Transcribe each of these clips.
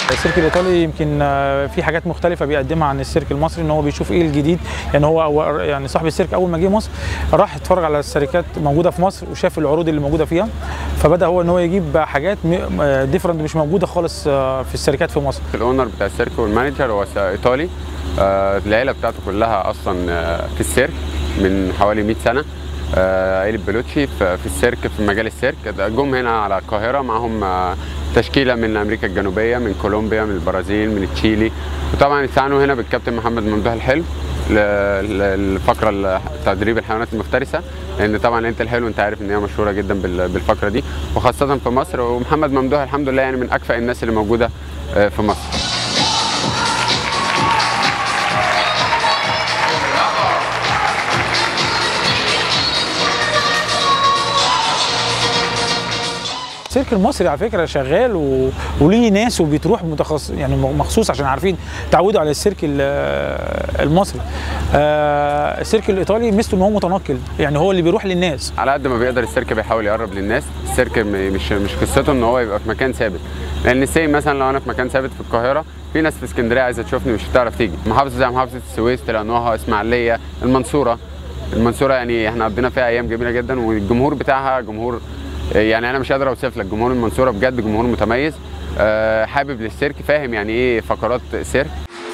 السيرك الايطالي يمكن آه، في حاجات مختلفه بيقدمها عن السيرك المصري ان هو بيشوف ايه الجديد يعني هو هو يعني صاحب السيرك اول ما جه مصر راح اتفرج على السيركات موجوده في مصر وشاف العروض اللي موجوده فيها فبدا هو ان هو يجيب حاجات ديفرنت مش موجوده خالص آه، في السيركات في مصر الاونر بتاع السيرك والمانجر هو س- ايطالي آه، العيله بتاعته كلها اصلا آه، في السيرك من حوالي 100 سنه آه، عيله بلوتشي في في السيرك في مجال السيرك ده جم هنا على القاهره معاهم آه، تشكيله من امريكا الجنوبيه من كولومبيا من البرازيل من تشيلي وطبعا استعانوا هنا بالكابتن محمد ممدوح الحلو ل- ل- الفقره ال- تدريب الحيوانات المفترسه لان طبعا انت الحلو انت عارف ان هي مشهوره جدا بال- بالفقره دي وخاصه في مصر ومحمد ممدوح الحمد لله يعني من اكفأ الناس اللي موجوده آه، في مصر السيرك المصري على فكره شغال و... وليه ناس وبتروح متخصص يعني مخصوص عشان عارفين تعودوا على السيرك ال- المصري آه السيرك الايطالي ميزته ان هو متنقل يعني هو اللي بيروح للناس على قد ما بيقدر السيرك بيحاول يقرب للناس السيرك م- مش مش قصته ان هو يبقى في مكان ثابت لان السي مثلا لو انا في مكان ثابت في القاهره في ناس في اسكندريه عايزه تشوفني مش هتعرف تيجي محافظه زي محافظه السويس تلانوها اسماعيليه المنصوره المنصوره يعني احنا قضينا فيها ايام جميله جدا والجمهور بتاعها جمهور يعني انا مش قادر اوصف لك جمهور المنصوره بجد جمهور متميز آه، حابب للسيرك فاهم يعني ايه فقرات سيرك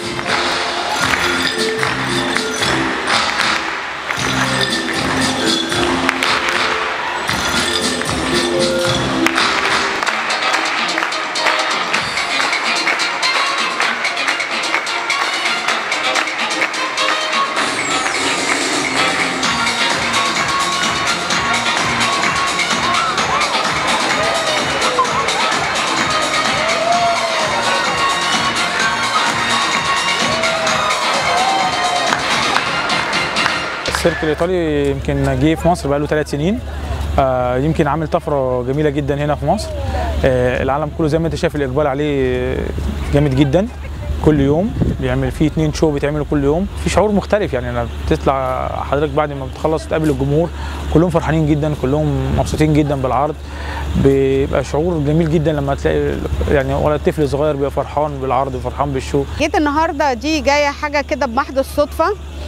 السيرك الايطالي يمكن جه في مصر بقاله ثلاث سنين آه يمكن عامل طفره جميله جدا هنا في مصر آه العالم كله زي ما انت شايف الاقبال عليه جامد جدا كل يوم بيعمل فيه اتنين شو بيتعملوا كل يوم في شعور مختلف يعني لما بتطلع حضرتك بعد ما بتخلص تقابل الجمهور كلهم فرحانين جدا كلهم مبسوطين جدا بالعرض بيبقى شعور جميل جدا لما تلاقي يعني ولا الطفل صغير بيبقى فرحان بالعرض وفرحان بالشو جيت النهارده دي جايه حاجه كده بمحض الصدفه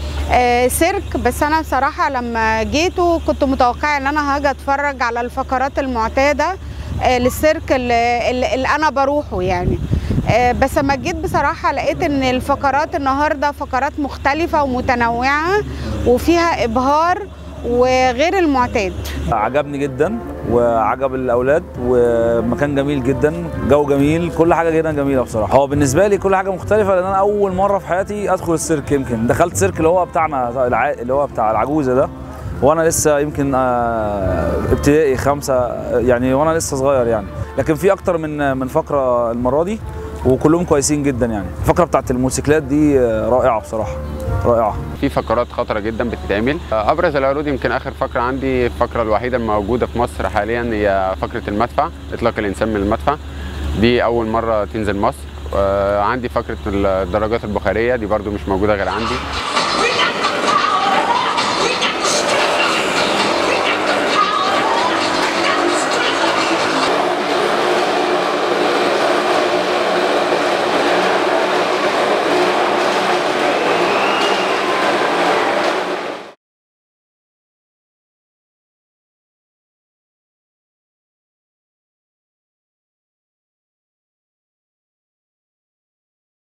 آه سيرك بس انا بصراحه لما جيته كنت متوقعه ان انا هاجي اتفرج على الفقرات المعتاده آه للسيرك اللي, اللي اللي انا بروحه يعني آه بس لما جيت بصراحه لقيت ان الفقرات النهارده فقرات مختلفه ومتنوعه وفيها ابهار وغير المعتاد عجبني جدا وعجب الاولاد ومكان جميل جدا جو جميل كل حاجه هنا جميله بصراحه هو بالنسبه لي كل حاجه مختلفه لان انا اول مره في حياتي ادخل السيرك يمكن دخلت سيرك اللي هو بتاعنا الع... اللي هو بتاع العجوزه ده وانا لسه يمكن آه، ابتدائي خمسه آه، يعني وانا لسه صغير يعني لكن في اكتر من من فقره المره دي وكلهم كويسين جدا يعني الفقره بتاعت الموتوسيكلات دي آه، رائعه بصراحه رائعه في فقرات خطره جدا بتتعمل ابرز العروض يمكن اخر فقره عندي الفقره الوحيده الموجوده في مصر حاليا هي فقره المدفع اطلاق الانسان من المدفع دي اول مره تنزل مصر آه، عندي فقره الدراجات البخاريه دي برضو مش موجوده غير عندي